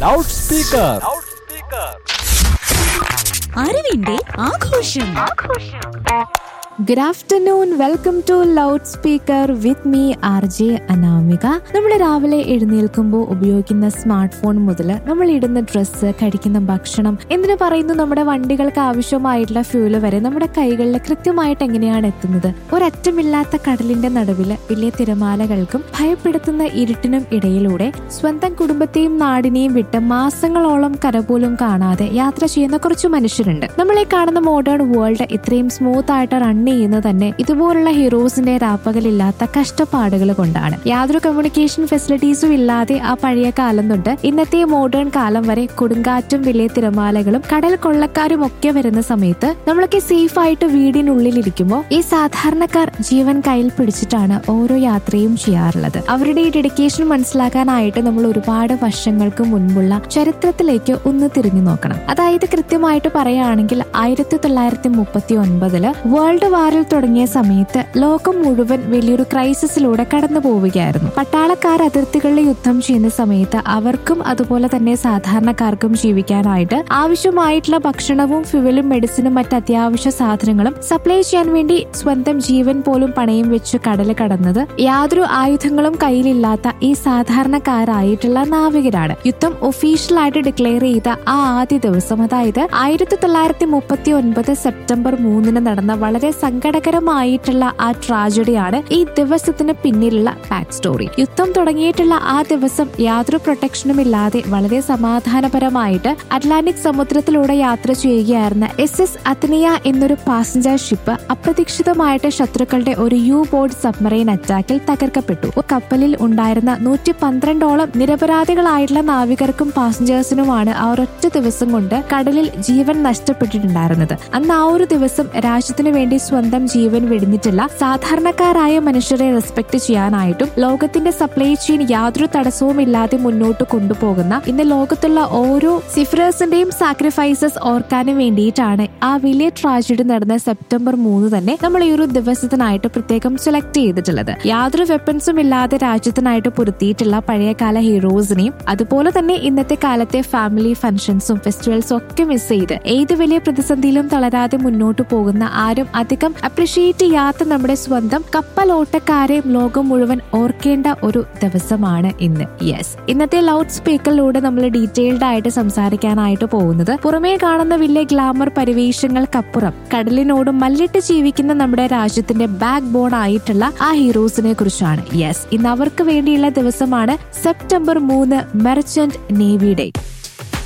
loud speaker അറിവിന്റെ ആഘോഷം good afternoon welcome to loud speaker with me R J Anamika നമ്മൾ രാവിലെ എഴുന്നേൽക്കുമ്പോൾ ഉപയോഗിക്കുന്ന സ്മാർട്ട് ഫോൺ മുതൽ നമ്മൾ ഇടുന്ന ഡ്രസ്സ് കഴിക്കുന്ന ഭക്ഷണം എന്തിനു പറയുന്നു നമ്മുടെ വണ്ടികൾക്ക് ആവശ്യമായിട്ടുള്ള ഫ്യൂല് വരെ നമ്മുടെ കൈകളിൽ കൃത്യമായിട്ട് എങ്ങനെയാണ് എത്തുന്നത് ഒരറ്റമില്ലാത്ത കടലിന്റെ നടുവിൽ വലിയ തിരമാലകൾക്കും ഭയപ്പെടുത്തുന്ന ഇരുട്ടിനും ഇടയിലൂടെ സ്വന്തം കുടുംബത്തെയും നാടിനെയും വിട്ട് മാസങ്ങളോളം കരപോലും കാണാതെ യാത്ര ചെയ്യുന്ന കുറച്ച് മനുഷ്യരുണ്ട് നമ്മളെ കാണുന്ന മോഡേൺ വേൾഡ് ഇത്രയും സ്മൂത്ത് ആയിട്ട് റൺ ചെയ്യുന്നത് തന്നെ ഇതുപോലുള്ള ഹീറോസിന്റെ രാപ്പകലില്ലാത്ത കഷ്ടപ്പാടുകൾ കൊണ്ടാണ് യാതൊരു കമ്മ്യൂണിക്കേഷൻ ഫെസിലിറ്റീസും ഇല്ലാതെ ആ പഴയ കാലം തൊട്ട് ഇന്നത്തെ മോഡേൺ കാലം വരെ കൊടുങ്കാറ്റും വലിയ തിരമാലകളും കടൽ കൊള്ളക്കാരും ഒക്കെ വരുന്ന സമയത്ത് നമ്മളൊക്കെ സേഫ് ആയിട്ട് വീടിനുള്ളിൽ ഇരിക്കുമ്പോൾ ഈ സാധാരണക്കാർ ജീവൻ കയ്യിൽ പിടിച്ചിട്ടാണ് ഓരോ യാത്രയും ചെയ്യാറുള്ളത് അവരുടെ ഈ ഡെഡിക്കേഷൻ മനസ്സിലാക്കാനായിട്ട് നമ്മൾ ഒരുപാട് വർഷങ്ങൾക്ക് മുൻപുള്ള ചരിത്രത്തിലേക്ക് ഒന്ന് തിരിഞ്ഞു നോക്കണം അതായത് കൃത്യമായിട്ട് പറയുകയാണെങ്കിൽ ആയിരത്തി തൊള്ളായിരത്തി മുപ്പത്തി ഒൻപതില് വേൾഡ് വാറിൽ തുടങ്ങിയ സമയത്ത് ലോകം മുഴുവൻ വലിയൊരു ക്രൈസിസിലൂടെ കടന്നു പോവുകയായിരുന്നു പട്ടാളക്കാർ അതിർത്തികളിൽ യുദ്ധം ചെയ്യുന്ന സമയത്ത് അവർക്കും അതുപോലെ തന്നെ സാധാരണക്കാർക്കും ജീവിക്കാനായിട്ട് ആവശ്യമായിട്ടുള്ള ഭക്ഷണവും ഫ്യുവലും മെഡിസിനും മറ്റ് അത്യാവശ്യ സാധനങ്ങളും സപ്ലൈ ചെയ്യാൻ വേണ്ടി സ്വന്തം ജീവൻ പോലും പണയം വെച്ച് കടല് കടന്നത് യാതൊരു ആയുധങ്ങളും കയ്യിലില്ലാത്ത ഈ സാധാരണക്കാരായിട്ടുള്ള നാവികരാണ് യുദ്ധം ഒഫീഷ്യലായിട്ട് ഡിക്ലെയർ ചെയ്ത ആ ആദ്യ ദിവസം അതായത് ആയിരത്തി തൊള്ളായിരത്തി മുപ്പത്തി ഒൻപത് സെപ്റ്റംബർ മൂന്നിന് നടന്ന വളരെ സങ്കടകരമായിട്ടുള്ള ആ ട്രാജഡിയാണ് ഈ ദിവസത്തിന് പിന്നിലുള്ള ബാക്ക് സ്റ്റോറി യുദ്ധം തുടങ്ങിയിട്ടുള്ള ആ ദിവസം യാതൊരു പ്രൊട്ടക്ഷനും ഇല്ലാതെ വളരെ സമാധാനപരമായിട്ട് അറ്റ്ലാന്റിക് സമുദ്രത്തിലൂടെ യാത്ര ചെയ്യുകയായിരുന്ന എസ് എസ് അത്നിയ എന്നൊരു പാസഞ്ചർ ഷിപ്പ് അപ്രതീക്ഷിതമായിട്ട് ശത്രുക്കളുടെ ഒരു യു ബോർഡ് സബ്മറൈൻ അറ്റാക്കിൽ തകർക്കപ്പെട്ടു കപ്പലിൽ ഉണ്ടായിരുന്ന നൂറ്റി പന്ത്രണ്ടോളം നിരപരാധികളായിട്ടുള്ള നാവികർക്കും പാസഞ്ചേഴ്സിനുമാണ് ആ ഒരൊറ്റ ദിവസം കൊണ്ട് കടലിൽ ജീവൻ നഷ്ടപ്പെട്ടിട്ടുണ്ടായിരുന്നത് അന്ന് ആ ഒരു ദിവസം രാജ്യത്തിനു വേണ്ടി സ്വന്തം ജീവൻ വെടിഞ്ഞിട്ടുള്ള സാധാരണക്കാരായ മനുഷ്യരെ റെസ്പെക്ട് ചെയ്യാനായിട്ടും ലോകത്തിന്റെ സപ്ലൈ ചെയിൻ യാതൊരു തടസ്സവും ഇല്ലാതെ മുന്നോട്ട് കൊണ്ടുപോകുന്ന ഇന്ന് ലോകത്തുള്ള ഓരോ സിഫറേഴ്സിന്റെയും സാക്രിഫൈസസ് ഓർക്കാനും വേണ്ടിയിട്ടാണ് ആ വലിയ ട്രാജഡി നടന്ന സെപ്റ്റംബർ മൂന്ന് തന്നെ നമ്മൾ ഈ ഒരു ദിവസത്തിനായിട്ട് പ്രത്യേകം സെലക്ട് ചെയ്തിട്ടുള്ളത് യാതൊരു വെപ്പൺസും ഇല്ലാതെ രാജ്യത്തിനായിട്ട് പൊരുത്തിയിട്ടുള്ള പഴയകാല ഹീറോസിനെയും അതുപോലെ തന്നെ ഇന്നത്തെ കാലത്തെ ഫാമിലി ഫംഗ്ഷൻസും ഫെസ്റ്റിവൽസും ഒക്കെ മിസ് ചെയ്ത് ഏത് വലിയ പ്രതിസന്ധിയിലും തളരാതെ മുന്നോട്ട് പോകുന്ന ആരും അധികം അപ്രിഷിയേറ്റ് ചെയ്യാത്ത നമ്മുടെ സ്വന്തം കപ്പലോട്ടക്കാരെയും ലോകം മുഴുവൻ ഓർക്കേണ്ട ഒരു ദിവസമാണ് ഇന്ന് യെസ് ഇന്നത്തെ ലൗഡ് സ്പീക്കറിലൂടെ നമ്മൾ ഡീറ്റെയിൽഡ് ആയിട്ട് സംസാരിക്കാനായിട്ട് പോകുന്നത് പുറമേ കാണുന്ന വലിയ ഗ്ലാമർ പരിവേഷങ്ങൾക്കപ്പുറം കടലിനോട് മല്ലിട്ട് ജീവിക്കുന്ന നമ്മുടെ രാജ്യത്തിന്റെ ബാക്ക് ബോൺ ആയിട്ടുള്ള ആ ഹീറോസിനെ കുറിച്ചാണ് യെസ് ഇന്ന് അവർക്ക് വേണ്ടിയുള്ള ദിവസമാണ് സെപ്റ്റംബർ മൂന്ന് മെർച്ചന്റ് നേവി ഡേ